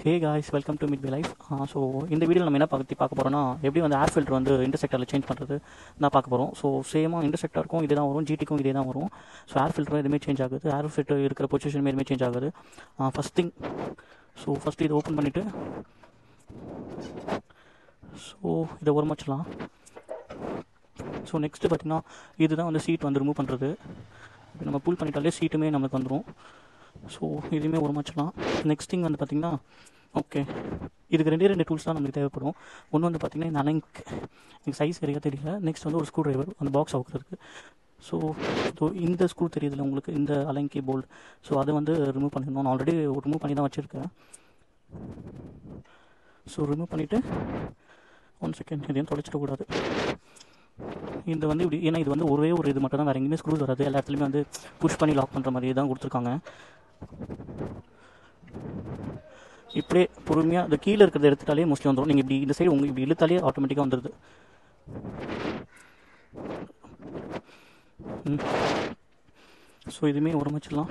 hey guys welcome to Midway life so இந்த வீடியோவில் நம்ம என்ன பற்றி பார்க்க போகிறோம்னா எப்படி வந்து ஏர் ஃபில்டர் வந்து இன்டர்செக்டரில் சேஞ்ச் பண்ணுறது தான் பார்க்க போகிறோம் ஸோ சேமாக இன்டர்செக்டருக்கும் இதே தான் வரும் ஜிடிக்கும் இதே தான் வரும் ஸோ ஏர் ஃபில்டரும் எதுவுமே சேஞ்ச் ஆகுது ஏர் ஃபில்டர் இருக்கிற பொசிஷன் எதுவுமே சேஞ்ச் ஆகுது ஃபஸ்ட் திங் ஸோ ஃபஸ்ட்டு இதை ஓப்பன் பண்ணிவிட்டு ஸோ இதை உரமாச்சலாம் ஸோ நெக்ஸ்ட்டு பார்த்தீங்கன்னா இதுதான் வந்து சீட் வந்து ரிமூவ் பண்ணுறது இப்போ நம்ம புல் பண்ணிட்டாலே சீட்டுமே நமக்கு வந்துடும் ஸோ இதுவுமே உரமாச்சலாம் நெக்ஸ்ட் திங் வந்து பார்த்திங்கன்னா ஓகே இதுக்கு ரெண்டே ரெண்டு டூல்ஸ் தான் நமக்கு தேவைப்படும் ஒன்று வந்து பார்த்திங்கன்னா இந்த அலைங்க் எனக்கு சைஸ் சரியாக தெரியல நெக்ஸ்ட் வந்து ஒரு ஸ்க்ரூ டிரைவர் அந்த பாக்ஸ் அவுக்கிறதுக்கு ஸோ ஸோ இந்த ஸ்க்ரூ தெரியுதுல உங்களுக்கு இந்த அலைங்கி போல்ட் ஸோ அதை வந்து ரிமூவ் பண்ணிடணும் நான் ஆல்ரெடி ரிமூவ் பண்ணி தான் வச்சுருக்கேன் ஸோ ரிமூவ் பண்ணிவிட்டு ஒன் செகண்ட் இதையும் தொலைச்சிடக்கூடாது இந்த வந்து இப்படி ஏன்னா இது வந்து ஒரே ஒரு இது மட்டும் தான் வேறு எங்கேயுமே ஸ்க்ரூஸ் வராது எல்லா இடத்துலையுமே வந்து புஷ் பண்ணி லாக் பண்ணுற மாதிரி தான் கொடுத்துருக்காங்க இப்படியே பொறுமையாக இந்த கீழே இருக்கிறத எடுத்துட்டாலே மோஸ்ட்லி வந்துடும் நீங்கள் இப்படி இந்த சைடு உங்களுக்கு இப்படி இழுத்தாலே ஆட்டோமேட்டிக்காக வந்துடுது ஸோ இதுவுமே உரமிச்சிடலாம்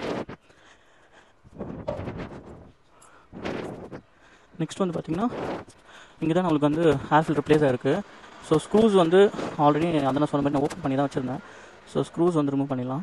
நெக்ஸ்ட் வந்து பார்த்திங்கன்னா இங்கே தான் நம்மளுக்கு வந்து ஏர் ஃபில்டர் ப்ளேஸ் ஆகிருக்கு ஸோ ஸ்க்ரூஸ் வந்து ஆல்ரெடி அதை நான் சொன்ன மாதிரி நான் ஓப்பன் பண்ணி தான் வச்சுருந்தேன் ஸோ ஸ்க்ரூஸ் வந்து ரிமூவ் பண்ணிடலாம்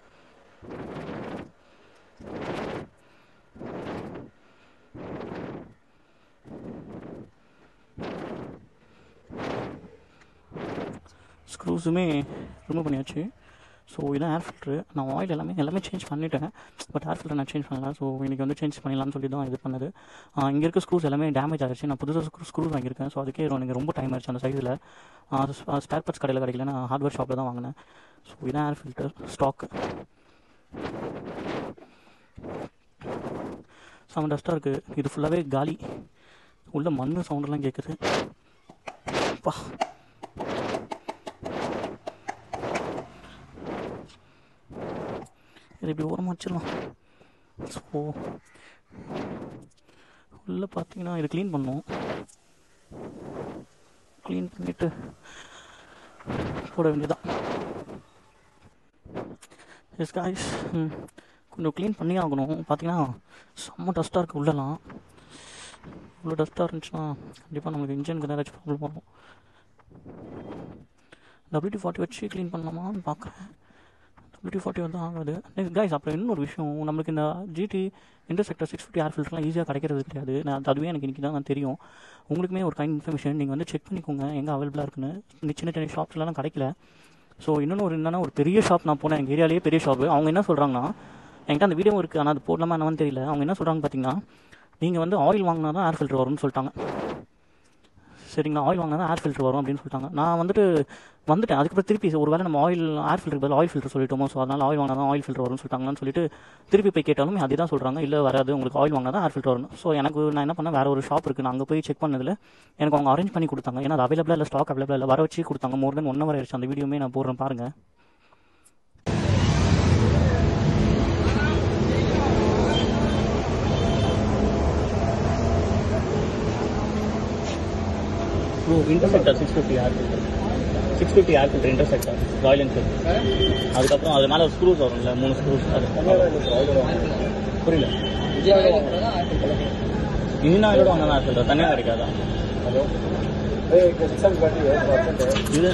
ஸ்க்ரூஸுமே ரிமூவ் பண்ணியாச்சு ஸோ இதான் ஏர் ஃபில்ட்ரு நான் ஆயில் எல்லாமே எல்லாமே சேஞ்ச் பண்ணிட்டேன் பட் ஏர் ஃபில்டர் நான் சேஞ்ச் பண்ணல ஸோ இன்றைக்கி வந்து சேஞ்ச் பண்ணிடலாம்னு சொல்லி தான் இது பண்ணது இங்கே இருக்க ஸ்க்ரூஸ் எல்லாமே டேமேஜ் ஆகிடுச்சு நான் புதுசாக ஸ்க்ரூ ஸ்க்ரூஸ் வாங்கியிருக்கேன் ஸோ அதுக்கே எனக்கு ரொம்ப டைம் ஆயிடுச்சு அந்த சைஸில் ஸ்பேர் பார்ட்ஸ் கடையில் கிடைக்கல நான் ஹார்ட்வேர் ஷாப்பில் தான் வாங்கினேன் ஸோ இதான் ஏர் ஃபில்டர் ஸ்டாக்கு செம்ம டஸ்ட்டாக இருக்குது இது ஃபுல்லாகவே காலி உள்ள மண் சவுண்டெல்லாம் கேட்குது பா இது இப்படி ஓரமாக வச்சிடலாம் ஸோ உள்ளே பார்த்தீங்கன்னா இது க்ளீன் பண்ணோம் க்ளீன் பண்ணிவிட்டு போட வேண்டியதான் எஸ் காய்ஸ் கொஞ்சம் க்ளீன் பண்ணி ஆகணும் பார்த்தீங்கன்னா செம்ம டஸ்ட்டாக இருக்குது உள்ளலாம் இவ்வளோ டஸ்ட்டாக இருந்துச்சுன்னா கண்டிப்பாக நம்மளுக்கு இன்ஜினுக்கு தான் ஏதாச்சும் ப்ராப்ளம் வரும் டபிள்யூடி ஃபார்ட்டி வச்சு க்ளீன் பண்ணலாமான்னு பார்க்குறேன் டபிள்யூடி ஃபார்ட்டி வந்து ஆகாது நெக்ஸ்ட் கைஸ் அப்புறம் இன்னொரு விஷயம் நம்மளுக்கு இந்த GT interceptor six fifty air ஃபில்டர்லாம் ஈஸியாக கிடைக்கிறது கிடையாது நான் அதுவே எனக்கு இன்றைக்கி தான் தெரியும் உங்களுக்குமே ஒரு கைண்ட் இன்ஃபர்மேஷன் நீங்கள் வந்து செக் பண்ணிக்கோங்க எங்கே அவைலபிளாக இருக்குன்னு இந்த சின்ன சின்ன ஷாப்ஸ்லாம் கிடைக்கல ஸோ இன்னொன்று ஒரு என்னென்னா ஒரு பெரிய ஷாப் நான் போனேன் எங்கள் ஏரியாலேயே பெரிய ஷாப்பு அவங்க என்ன சொல்கிறாங்கன்னா என்கிட்ட அந்த வீடியோ இருக்குது ஆனால் அது போடலாமா என்னன்னு தெரியல அவங்க என்ன சொல்கிறாங்க பார்த்தீங்கன்னா நீங்கள் வந்து ஆயில் வாங்கினா தான் ஏர் ஃபில்டர் வரும்னு சொல்லிட்டாங்க சரிங்களா ஆயில் வாங்கினா தான் ஏர் ஃபில்டர் வரும் அப்படின்னு சொல்லிட்டாங்க நான் வந்துட்டு வந்துட்டேன் அதுக்கப்புறம் திருப்பி ஒரு வேளை நம்ம ஆயில் ஏர் ஃபில்டர் பதில் ஆயில் ஃபில்டர் சொல்லிட்டோமோ ஸோ அதனால் ஆயில் வாங்கினா தான் ஆயில் ஃபில்டர் வரும்னு சொல்லிட்டாங்கன்னு சொல்லிட்டு திருப்பி போய் கேட்டாலும் அதே தான் சொல்கிறாங்க இல்லை வராது உங்களுக்கு ஆயில் வாங்கினா தான் ஏர் ஃபில்டர் வரும் ஸோ எனக்கு நான் என்ன பண்ணேன் வேறு ஒரு ஷாப் இருக்குது நான் அங்கே போய் செக் பண்ணதில் எனக்கு அவங்க அரேஞ்ச் பண்ணி கொடுத்தாங்க ஏன்னா அது அவைலபிளாக இல்லை ஸ்டாக் அவைலபிளாக இல்லை வர வச்சு கொடுத்தாங்க மோர் தென் ஒன் ஹவர் ஆயிடுச்சு அந்த வீடியோமே நான் போடுறேன் பாருங்கள் bro interceptor six fifty air filter six fifty air filter interceptor Royal Enfield அதுக்கப்புறம் அது மேலே ஸ்க்ரூஸ் வரும்ல மூணு ஸ்க்ரூஸ் அது புரியல இன்ஜின் ஆயிலோட வாங்க ஏர் ஃபில்டர் தனியாக கிடைக்காதா இது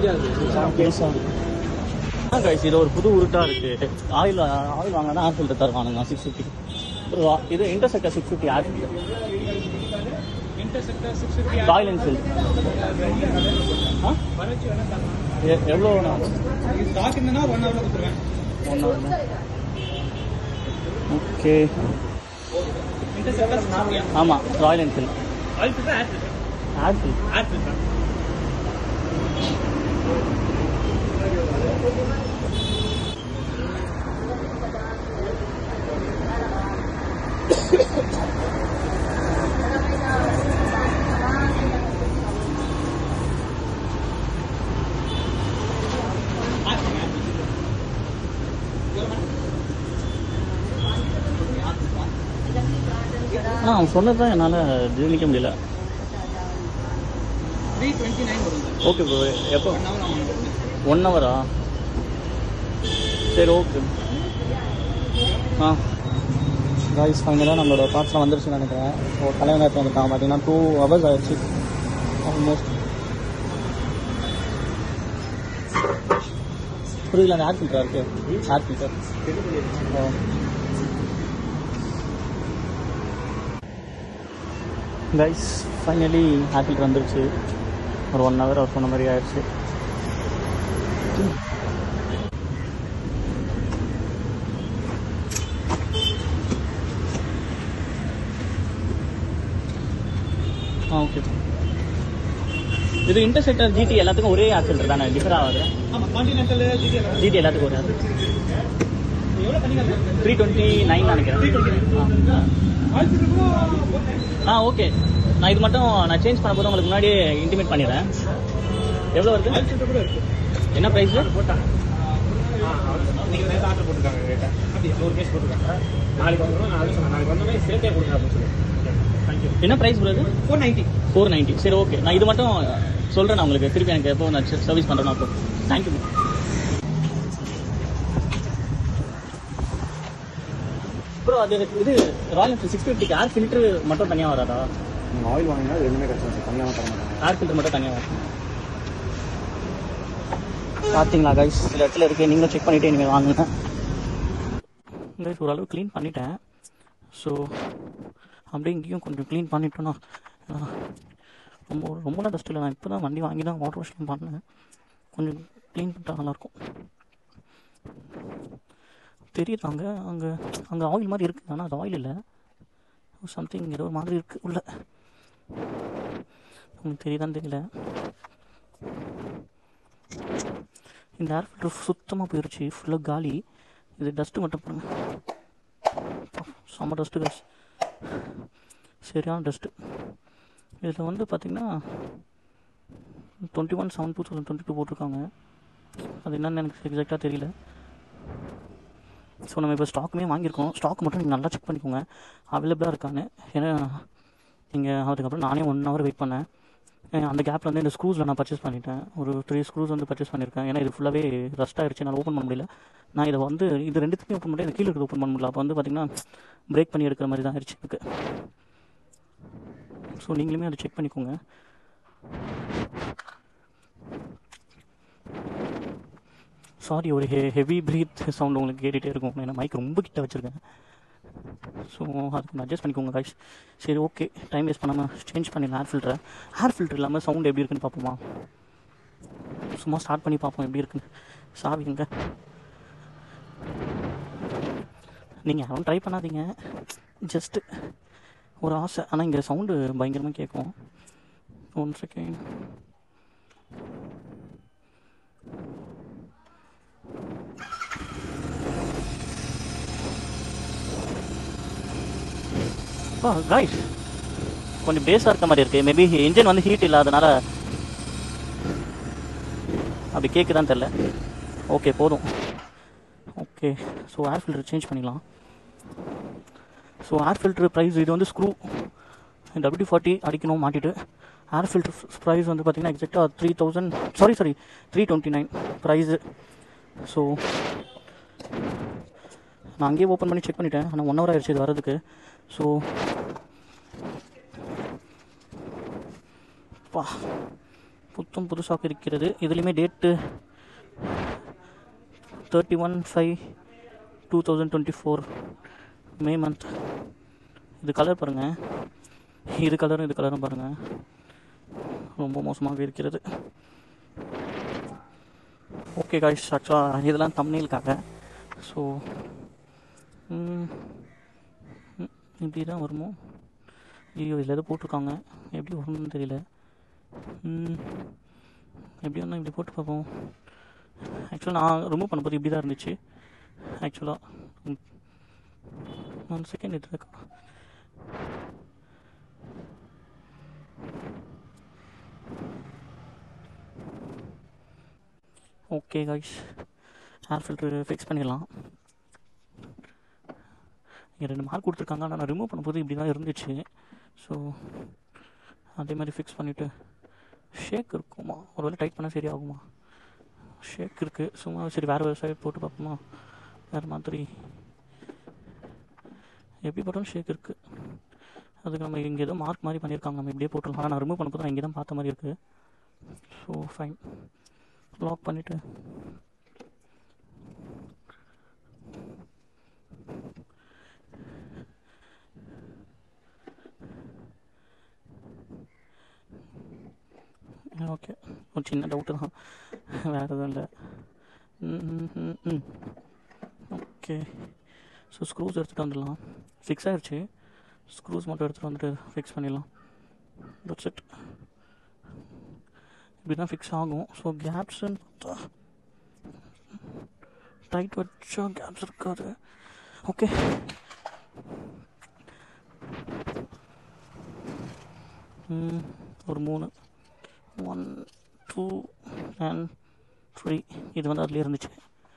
ஆ கைஸ் இது ஒரு புது உருட்டா இருக்கு ஆயில் ஆயில் வாங்கினா ஏர் ஃபில்டர் தருவானுங்க சிக்ஸ் ஃபிஃப்டி இது interceptor six fifty air filter Royal Enfield எவ்வளோ ஸ்டாக் இருந்ததுன்னா ஒன் ஹவர்ல கொடுத்துருவேன் ஒன் ஓகே ஆமாம் Royal Enfield oil filter air filter apple air filter ஆ அவன் சொன்னது தான் என்னால் ஜீர்ணிக்க முடியல த்ரீ டுவெண்ட்டி நைன் வரும் சார் ஓகே ப்ரோ எப்போ ஒன் ஹவர் ஆகும் ஒன் ஹவரா சரி ஓகே ஆ காய்ஸ் ஃபைனலாக நம்மளோட பார்ட்ஸ்லாம் வந்துருச்சுன்னு நினைக்கிறேன் ஸோ தலைவன் நேரத்தில் வந்துட்டான் பார்த்தீங்கன்னா டூ ஹவர்ஸ் ஆயிடுச்சு ஆல்மோஸ்ட் புரியல அந்த ஏர் ஃபில்டர் இருக்கு air filter guys finally air filter வந்துருச்சு ஒரு ஒன் ஹவர் அவர் சொன்ன மாதிரி ஆயிடுச்சு ஆ ஓகே இது இன்டர்செக்டர் ஜிடி எல்லாத்துக்கும் ஒரே ஏர் ஃபில்டர் தானே டிஃபர் ஆகுது ஆமா கான்டினென்டல் ஜிடி ஜிடி எல்லாத்துக்கும் ஒரே எவ்வளோ பண்ணிக்கலாம் த்ரீ டுவெண்ட்டி நைன் நினைக்கிறேன் ஆயில் ஃபில்டர் கூட ஆ ஓகே நான் இது மட்டும் நான் சேஞ்ச் பண்ணும்போது உங்களுக்கு முன்னாடியே இன்டிமேட் பண்ணிடுறேன் எவ்வளோ வருது ஆயில் ஃபில்டர் கூட இருக்கு என்ன ப்ரைஸு போட்டாங்க நீங்கள் நேற்று ஆர்டர் போட்டிருக்காங்க ரேட்டை அப்படி நூறு கேஸ் போட்டிருக்காங்க நாளைக்கு வந்துடும் நான் அது சொன்னேன் நாளைக்கு வந்தோடனே சேர்த்தே கொடுங்க அப்படின்னு சொல்லி தேங்க்யூ என்ன ப்ரைஸ் ப்ரோ இது ஃபோர் நைன்ட்டி ஃபோர் நைன்ட்டி சரி ஓகே நான் இது மட்டும் சொல்கிறேன் நான் உங்களுக்கு திருப்பி எனக்கு எப்போ நான் சர்வீஸ் பண்ணுறேன் அப்போ தேங்க்யூ ப்ரோ அது இது ராயல் என்ஃபீல்ட் சிக்ஸ் ஃபிஃப்டிக்கு ஏர் ஃபில்டர் மட்டும் தனியாக வராதா நீங்கள் ஆயில் வாங்கினா ரெண்டுமே கஷ்டம் சார் தனியாக தர மாட்டாங்க ஏர் ஃபில்டர் மட்டும் தனியாக வரும் பார்த்தீங்களா கைஸ் சில இடத்துல இருக்கு நீங்களும் செக் பண்ணிவிட்டு இனிமேல் வாங்குங்க கைஸ் ஓரளவு க்ளீன் பண்ணிட்டேன் ஸோ அப்படியே இங்கேயும் கொஞ்சம் க்ளீன் பண்ணிட்டோன்னா ஆ, ரொம்ப ரொம்பலாம் டஸ்ட் இல்லை நான் இப்போ தான் வண்டி வாங்கி தான் வாட்டர் வாஷிங் பண்ணேன் கொஞ்சம் க்ளீன் பண்ணிட்டா நல்லாயிருக்கும் தெரியுது அங்கே அங்கே அங்கே ஆயில் மாதிரி இருக்குது ஆனால் அது ஆயில் இல்லை சம்திங் ஏதோ ஒரு மாதிரி இருக்குது உள்ள உங்களுக்கு தெரியுதான்னு தெரியல இந்த ஏர் ஃபில்டர் சுத்தமாக போயிடுச்சு ஃபுல்லாக காலி இது டஸ்ட்டு மட்டும் பாருங்க செம்ம டஸ்ட்டு கைஸ் சரியான டஸ்ட்டு இதில் வந்து பார்த்திங்கன்னா twenty one seven two thousand twenty two போட்டிருக்காங்க அது என்னன்னு எனக்கு எக்ஸாக்டாக தெரியல ஸோ நம்ம இப்போ ஸ்டாக்குமே வாங்கியிருக்கோம் ஸ்டாக் மட்டும் நீங்கள் நல்லா செக் பண்ணிக்கோங்க அவைலபிளாக இருக்கான்னு ஏன்னா நீங்கள் அதுக்கப்புறம் நானே ஒன் ஹவர் வெயிட் பண்ணேன் அஹ் அந்த கேப்பில் வந்து இந்த ஸ்க்ரூஸில் நான் பர்ச்சேஸ் பண்ணிட்டேன் ஒரு த்ரீ ஸ்க்ரூஸ் வந்து பர்ச்சேஸ் பண்ணியிருக்கேன் ஏன்னா இது ஃபுல்லாகவே ரஸ்ட் ஆயிடுச்சு என்னால் ஓப்பன் பண்ண முடியல நான் இதை வந்து இது ரெண்டுத்தையும் ஓப்பன் பண்ணி இந்த கீழே இருக்கிறது ஓப்பன் பண்ண முடியல அப்போ வந்து பார்த்தீங்கன்னா பிரேக் பண்ணி எடுக்கிற மாதிரி தான் ஆயிடுச்சு எனக்கு ஸோ நீங்களுமே அதை செக் பண்ணிக்கோங்க சாரி ஒரு ஹெ ஹெவி ப்ரீத் சவுண்ட் உங்களுக்கு கேட்டுகிட்டே இருக்கும் ஏன்னா மைக் ரொம்ப கிட்ட வச்சுருக்கேன் ஸோ அதுக்கு அட்ஜஸ்ட் பண்ணிக்கோங்க guys சரி ஓகே டைம் வேஸ்ட் பண்ணாமல் சேஞ்ச் பண்ணிடலாம் ஏர் ஃபில்டரை ஏர் ஃபில்டர் இல்லாமல் சவுண்ட் எப்படி இருக்குன்னு பார்ப்போமா சும்மா ஸ்டார்ட் பண்ணி பார்ப்போம் எப்படி இருக்குன்னு சாவி எங்க நீங்கள் யாரும் ட்ரை பண்ணாதீங்க ஜஸ்ட்டு ஒரு ஆசை ஆனால் இங்கே சவுண்டு பயங்கரமாக கேட்கும் ஒன் செகண்ட் ஓ காய்ஸ் கொஞ்சம் பேஸாக இருக்க மாதிரி இருக்குது மேபி இன்ஜின் வந்து ஹீட் இல்லாதனால அப்படி கேட்குதான்னு தெரில ஓகே போதும் okay so air filter change பண்ணிடலாம் ஸோ ஏர் ஃபில்டர் ப்ரைஸ் இது வந்து ஸ்க்ரூ டபிள்யூ ஃபார்ட்டி அடிக்கணும் மாட்டிட்டு ஏர் ஃபில்டர் ப்ரைஸ் வந்து பார்த்தீங்கன்னா எக்ஸாக்டாக three thousand sorry sorry three twenty nine price so நான் அங்கேயே ஓப்பன் பண்ணி செக் பண்ணிட்டேன் ஆனால் ஒன் ஹவர் ஆயிடுச்சு இது வரதுக்கு ஸோ பா புத்தம் புதுசாக இருக்கிறது இதுலேயுமே date thirty one five two thousand twenty four May month இது கலர் பாருங்கள் இது கலரும் இது கலரும் பாருங்கள் ரொம்ப மோசமாக இருக்கிறது ஓகே காய்ஸ் ஆக்சுவலாக இதெல்லாம் தம்னீலுக்காக ஸோ இப்படி தான் வருமோ ஐயோ இதில் எதோ போட்டிருக்காங்க எப்படி வரும்னு தெரியல ம், எப்படி ஒன்றா இப்படி போட்டு பார்ப்போம் ஆக்சுவலாக நான் ரிமூவ் பண்ணும்போது இப்படி தான் இருந்துச்சு ஆக்சுவலாக ஒன் செகண்ட் இது இருக்கா okay guys air filter fix பண்ணிடலாம் இங்கே ரெண்டு மார்க் கொடுத்துருக்காங்க ஆனால் நான் ரிமூவ் பண்ணும்போது இப்படி தான் இருந்துச்சு ஸோ அதே மாதிரி ஃபிக்ஸ் பண்ணிவிட்டு ஷேக் இருக்குமா ஒருவேளை டைட் பண்ணால் சரி ஆகுமா ஷேக் இருக்குது சும்மா சரி வேறு வேறு சைடு போட்டு பார்ப்போமா வேறு மாதிரி எப்படி போட்டாலும் ஷேக் இருக்குது அதுக்கு நம்ம இங்கே ஏதோ மார்க் மாதிரி பண்ணியிருக்காங்க நம்ம இப்படியே போட்டுடலாம் ஆனால் நான் ரிமூவ் பண்ண நான் இங்கே தான் பார்த்த மாதிரி இருக்குது ஸோ ஃபைன் லாக் பண்ணிவிட்டு ஓகே ஒரு சின்ன டவுட்டு தான் வேறு எதுவும் இல்லை ம் ஓகே ஸோ ஸ்க்ரூஸ் எடுத்துகிட்டு வந்துடலாம் ஃபிக்ஸ் ஆயிடுச்சு ஸ்க்ரூஸ் மட்டும் எடுத்துகிட்டு வந்துட்டு ஃபிக்ஸ் பண்ணிடலாம் தட்ஸ் இட் இப்படி தான் ஃபிக்ஸ் ஆகும் ஸோ கேப்ஸ்ன்னு பார்த்தா டைட் வச்சா கேப்ஸ் இருக்காது ஓகே ஒரு மூணு ஒன் டூ அண்ட் த்ரீ இது வந்து அதுலேயே இருந்துச்சு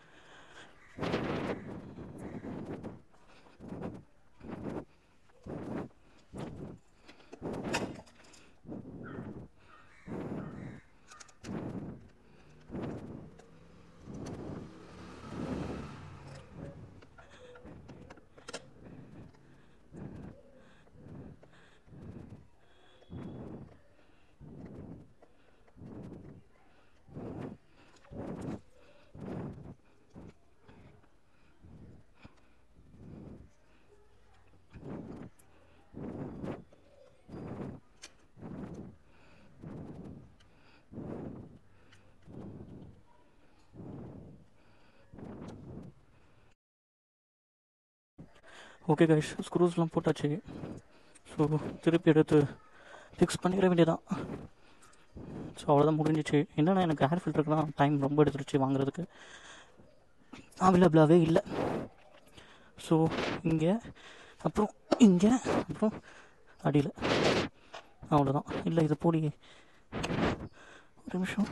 ஓகே கைஸ் ஸ்க்ரூஸ்லாம் போட்டாச்சு ஸோ திருப்பி எடுத்து ஃபிக்ஸ் பண்ணிட வேண்டியதான் ஸோ அவ்வளோதான் முடிஞ்சிச்சு என்னென்னா எனக்கு ஏர் ஃபில்டருக்கு தான் டைம் ரொம்ப எடுத்துருச்சு வாங்குறதுக்கு அவைலபிளாகவே இல்லை ஸோ இங்கே அப்புறம் இங்கே அப்புறம் அடியில் அவ்வளோதான் இல்லை இது போடி ஒரு நிமிஷம்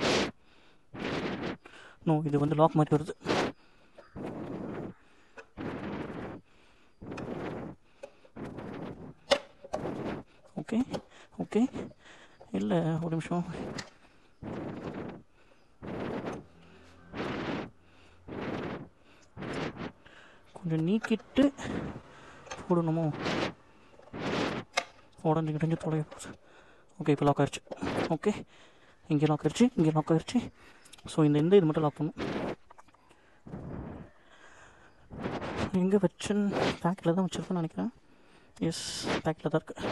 நோ இது வந்து லாக் மாதிரி வருது ஓகே ஓகே இல்லை ஒரு நிமிஷம் கொஞ்சம் நீக்கிட்டு போடணுமோ உடஞ்சி கிடஞ்சி தொலைய போகுது ஓகே இப்போ லாக் ஆயிடுச்சு ஓகே இங்கே லாக் ஆயிடுச்சு இங்கே லாக் ஆயிடுச்சு ஸோ இந்த இந்த இது மட்டும் லாக் பண்ணும் எங்கே வச்சேன் பேக்கில் தான் வச்சுருப்பேன்னு நினைக்கிறேன் எஸ் பேக்கில் தான் இருக்குது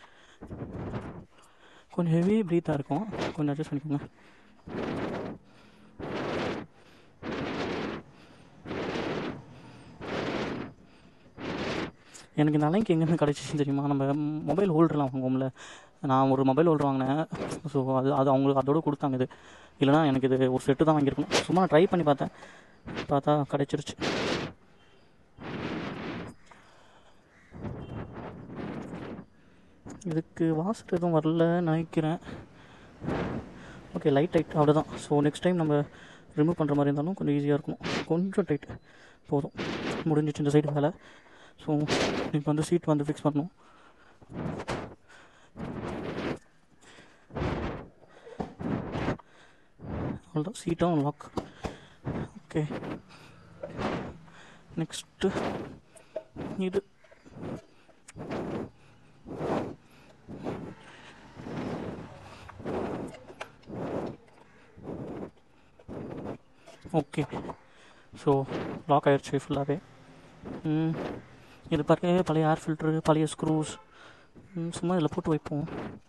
கொஞ்சம் ஹெவி ப்ரீத்தாக இருக்கும் கொஞ்சம் அட்ஜஸ்ட் பண்ணிக்கோங்க எனக்கு இந்த அலைக்கு எங்கேருந்து கிடச்சிச்சு தெரியுமா நம்ம மொபைல் ஹோல்டர்லாம் வாங்குவோம்ல நான் ஒரு மொபைல் ஹோல்டர் வாங்கினேன் ஸோ அது அது அவங்களுக்கு அதோட கொடுத்தாங்க இது இல்லைனா எனக்கு இது ஒரு செட்டு தான் வாங்கியிருக்கணும் சும்மா ட்ரை பண்ணி பார்த்தேன் பார்த்தா கிடச்சிருச்சு இதுக்கு வாசர் எதுவும் வரல நினைக்கிறேன் ஓகே லைட் டைட் அவ்வளோதான் ஸோ நெக்ஸ்ட் டைம் நம்ம ரிமூவ் பண்ணுற மாதிரி இருந்தாலும் கொஞ்சம் ஈஸியாக இருக்கும் கொஞ்சம் டைட் போதும் முடிஞ்சிச்சு இந்த சைடு வேலை ஸோ இப்போ வந்து சீட் வந்து ஃபிக்ஸ் பண்ணணும் அவ்வளோதான் சீட்டும் லாக் ஓகே நெக்ஸ்ட்டு இது ஓகே ஸோ லாக் ஆயிடுச்சு ஃபுல்லாகவே இது பாருங்க பழைய ஏர் ஃபில்ட்ரு பழைய ஸ்க்ரூஸ் சும்மா இதில் போட்டு வைப்போம்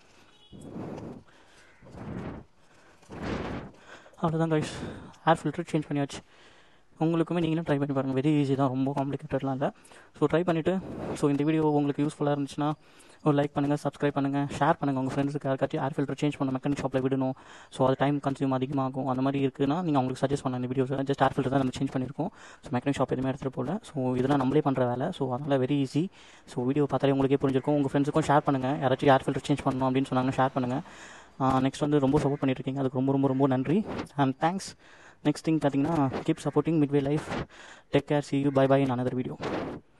அவ்வளோதான் கைஸ் ஏர் ஃபில்ட்ரு சேஞ்ச் பண்ணியாச்சு உங்களுக்குமே நீங்களும் ட்ரை பண்ணி பாருங்கள் வெரி ஈஸி தான் ரொம்ப காம்ப்ளிகேட்டட்லாம் இல்லை ஸோ ட்ரை பண்ணிவிட்டு ஸோ இந்த வீடியோ உங்களுக்கு யூஸ்ஃபுல்லாக இருந்துச்சுன்னா ஒரு லைக் பண்ணுங்கள் சப்ஸ்கிரைப் பண்ணுங்கள் ஷேர் பண்ணுங்கள் உங்கள் ஃப்ரெண்ட்ஸுக்கு யாருக்காச்சும் ஏர் ஃபில்டர் சேஞ்ச் பண்ண மெக்கானிக் ஷாப்பில் விடணும் ஸோ அது டைம் கன்சியூம் அதிகமாகும் அந்த மாதிரி இருக்குன்னா நீங்கள் அவங்களுக்கு சஜஸ்ட் பண்ண இந்த வீடியோஸ் ஜஸ்ட் ஏர் ஃபில்டர் தான் நம்ம சேஞ்ச் பண்ணியிருக்கோம் ஸோ மெக்கானிக் ஷாப் எதுவுமே எடுத்துகிட்டு போகல ஸோ இதெல்லாம் நம்மளே பண்ணுற வேலை ஸோ அதனால் வெரி ஈஸி ஸோ வீடியோ பார்த்தாலே உங்களுக்கே புரிஞ்சிருக்கும் உங்கள் ஃப்ரெண்ட்ஸுக்கும் ஷேர் பண்ணுங்கள் யாராச்சும் ஏர் ஃபில்டர் சேஞ்ச் பண்ணணும் அப்படின்னு சொன்னாங்கன்னா ஷேர் பண்ணுங்கள் நெக்ஸ்ட் வந்து ரொம்ப சப்போர்ட் பண்ணியிருக்கீங்க அதுக்கு ரொம்ப ரொம்ப ரொம்ப நன்றி அண்ட் தேங்க்ஸ் நெக்ஸ்ட் திங் பார்த்தீங்கன்னா keep supporting Midway Life take care see you bye bye in another video